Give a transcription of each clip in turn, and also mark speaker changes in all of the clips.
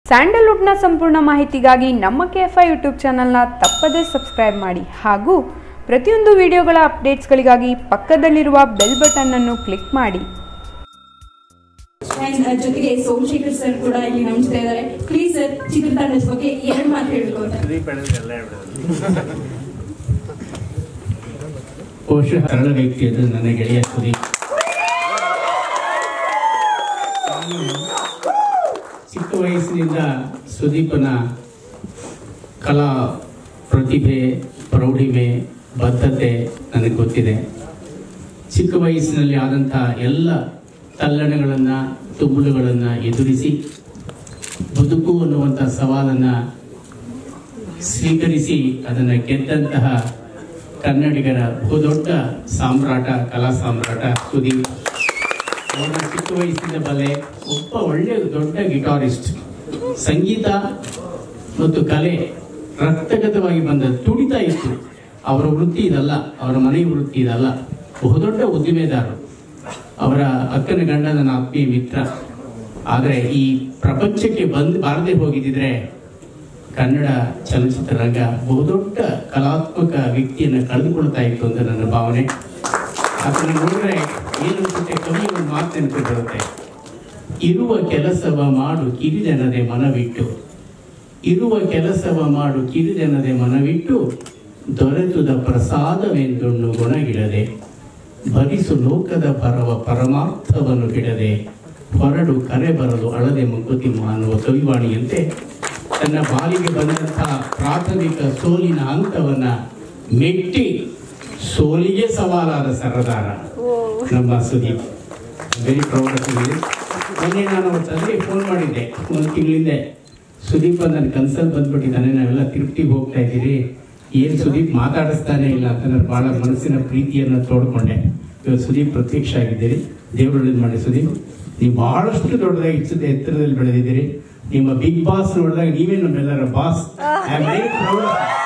Speaker 1: ಸ್ಯಾಂಡಲ್ವುಡ್ನ ಸಂಪೂರ್ಣ ಮಾಹಿತಿಗಾಗಿ ನಮ್ಮ ಕೆ ಎಫ್ ಐ ಯೂಟ್ಯೂಬ್ ಚಾನಲ್ನ ತಪ್ಪದೇ ಸಬ್ಸ್ಕ್ರೈಬ್ ಮಾಡಿ ಹಾಗೂ ಪ್ರತಿಯೊಂದು ವಿಡಿಯೋಗಳ ಅಪ್ಡೇಟ್ಸ್ಗಳಿಗಾಗಿ ಪಕ್ಕದಲ್ಲಿರುವ ಬೆಲ್ ಬಟನ್ ಅನ್ನು ಕ್ಲಿಕ್ ಮಾಡಿ
Speaker 2: And, uh, ಜೊತೆಗೆ ಸೋಮಶೇಖರ್ ಸರ್ ಕೂಡ ಇಲ್ಲಿ ನಮ್ಮ ಜೊತೆ ಇದ್ದಾರೆ ಪ್ಲೀಸ್ ಸರ್ ಚಿತ್ರತಂಡದ ಬಗ್ಗೆ ಎರಡು ಮಾತು ಹೇಳಬೇಕು ಅಂತ
Speaker 3: ಬಹುಶಃ ಸರಳ ವ್ಯಕ್ತಿ ಅದು ನನ್ನ ಗೆಳೆಯ ಸುದೀಪ್ ನಾನು ಚಿಕ್ಕ ವಯಸ್ಸಿನಿಂದ ಸುದೀಪನ ಕಲಾ ಪ್ರತಿಭೆ ಪ್ರೌಢಿಮೆ ಬದ್ಧತೆ ನನಗೆ ಗೊತ್ತಿದೆ ಚಿಕ್ಕ ವಯಸ್ಸಿನಲ್ಲಿ ಆದಂಥ ಎಲ್ಲ ತಲ್ಲಣಗಳನ್ನು ತುಗುಳುಗಳನ್ನು ಎದುರಿಸಿ ಬದುಕು ಅನ್ನುವಂಥ ಸವಾಲನ್ನು ಸ್ವೀಕರಿಸಿ ಅದನ್ನು ಗೆದ್ದಂತಹ ಕನ್ನಡಿಗರ ಬಹುದೊಡ್ಡ ಸಾಮ್ರಾಟ ಕಲಾ ಸಾಮ್ರಾಟ ಸುದೀಪ್ ಅವರ ಚಿಕ್ಕ ವಯಸ್ಸಿನ ಬಲೆ ಒಬ್ಬ ಒಳ್ಳೆಯ ದೊಡ್ಡ ಗಿಟಾರಿಸ್ಟ್ ಸಂಗೀತ ಮತ್ತು ಕಲೆ ರಕ್ತಗತವಾಗಿ ಬಂದ ತುಡಿತಾ ಇತ್ತು ಅವರ ವೃತ್ತಿ ಇದಲ್ಲ ಅವರ ಮನೆ ವೃತ್ತಿ ಇದಲ್ಲ ಬಹುದೊಡ್ಡ ಉದ್ದಿಮೆದಾರರು ಅವರ ಅಕ್ಕನ ಗಂಡ ನನ್ನ ಆತ್ಮೀಯ ಮಿತ್ರ ಆದರೆ ಈ ಪ್ರಪಂಚಕ್ಕೆ ಬಂದು ಬಾರದೆ ಹೋಗಿದ್ದಿದ್ರೆ ಕನ್ನಡ ಚಲನಚಿತ್ರರಂಗ ಬಹುದೊಡ್ಡ ಕಲಾತ್ಮಕ ವ್ಯಕ್ತಿಯನ್ನು ಕಳೆದುಕೊಳ್ತಾ ಇತ್ತು ಅಂತ ನನ್ನ ಭಾವನೆ ಅದನ್ನು ನೋಡಿದ್ರೆ ಏನು ಅನ್ಸುತ್ತೆ ಕವಿ ಒಂದು ಮಾತು ನೆನಪು ಬರುತ್ತೆ ಇರುವ ಕೆಲಸವ ಮಾಡು ಕಿರಿದೆನದೆ ಮನವಿಟ್ಟು ಇರುವ ಕೆಲಸವ ಮಾಡು ಕಿರಿದೆನದೆ ಮನವಿಟ್ಟು ದೊರೆತುದ ಪ್ರಸಾದವೆಂದುಣ್ಣು ಗುಣಗಿಡದೆ ಭರಿಸು ಲೋಕದ ಪರವ ಪರಮಾರ್ಥವನ್ನು ಬಿಡದೆ ಹೊರಡು ಕರೆ ಬರಲು ಅಳದೆ ಮಂಕುತಿಮ್ಮ ಅನ್ನುವ ಕವಿವಾಣಿಯಂತೆ ತನ್ನ ಬಾಲಿಗೆ ಬಂದಂತಹ ಪ್ರಾಥಮಿಕ ಸೋಲಿನ ಹಂತವನ್ನ ಮೆಟ್ಟಿ ಸೋಲಿಗೆ ಸವಾಲಾದ ಸರದಾರ ನಮ್ಮ ಸುದೀಪ್ ವೆರಿ ಪ್ರೌಡ್ ಆಫ್ ಮೊನ್ನೆ ನಾನು ಅವ್ರ ತಂದೆಗೆ ಫೋನ್ ಮಾಡಿದ್ದೆ ಒಂದು ತಿಂಗಳಿಂದೆ ಸುದೀಪ್ ನನ್ನ ಕನ್ಸಲ್ಲಿ ಬಂದ್ಬಿಟ್ಟಿದ್ದಾನೆ ನಾವೆಲ್ಲ ತಿರುಪ್ತಿಗೆ ಹೋಗ್ತಾ ಇದ್ದೀರಿ ಏನ್ ಸುದೀಪ್ ಮಾತಾಡಿಸ್ತಾನೆ ಇಲ್ಲ ಅಂತ ನಾನು ಬಹಳ ಮನಸ್ಸಿನ ಪ್ರೀತಿಯನ್ನು ತೋಡ್ಕೊಂಡೆ ಇವತ್ತು ಸುದೀಪ್ ಪ್ರತ್ಯಕ್ಷ ಆಗಿದ್ದೀರಿ ದೇವರು ಒಳ್ಳೇದು ಮಾಡಿ ಸುದೀಪ್ ನೀವು ಬಹಳಷ್ಟು ದೊಡ್ಡದಾಗಿ ಇಚ್ಚದ ಎತ್ತರದಲ್ಲಿ ಬೆಳೆದಿದ್ದೀರಿ ನಿಮ್ಮ ಬಿಗ್ ಬಾಸ್ ನೋಡಿದಾಗ ನೀವೇ ನಮ್ಮೆಲ್ಲರ boss I am very proud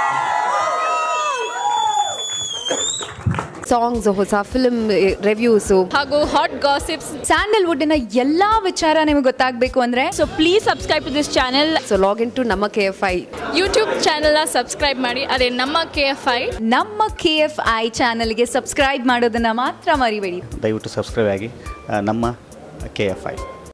Speaker 4: songs ಹೊಸ ಫಿಲ್ಮ್ ರಿವ್ಯೂಸು
Speaker 5: ಹಾಗೂ ಹಾಟ್ ಗಾಸಿಪ್ಸ್
Speaker 6: ಸ್ಯಾಂಡಲ್ವುಡ್ಡಿನ ಎಲ್ಲಾ ವಿಚಾರ ನಿಮಗೆ ಗೊತ್ತಾಗಬೇಕು ಅಂದ್ರೆ
Speaker 5: so please subscribe to this channel
Speaker 4: so login to ನಮ್ಮ ಕೆ ಎಫ್ ಐ
Speaker 5: ಯೂಟ್ಯೂಬ್ ಚಾನೆಲ್ನ ಸಬ್ಸ್ಕ್ರೈಬ್ ಮಾಡಿ ಅದೇ ನಮ್ಮ ಕೆ ಎಫ್ ಐ
Speaker 6: ನಮ್ಮ ಕೆ ಎಫ್ ಐ ಚಾನಲ್ಗೆ ಸಬ್ಸ್ಕ್ರೈಬ್ ಮಾಡೋದನ್ನ ಮಾತ್ರ ಮರಿಬೇಡಿ
Speaker 7: ದಯವಿಟ್ಟು ಸಬ್ಸ್ಕ್ರೈಬ್ ಆಗಿ ಆ, ನಮ್ಮ ಕೆ ಎಫ್ ಐ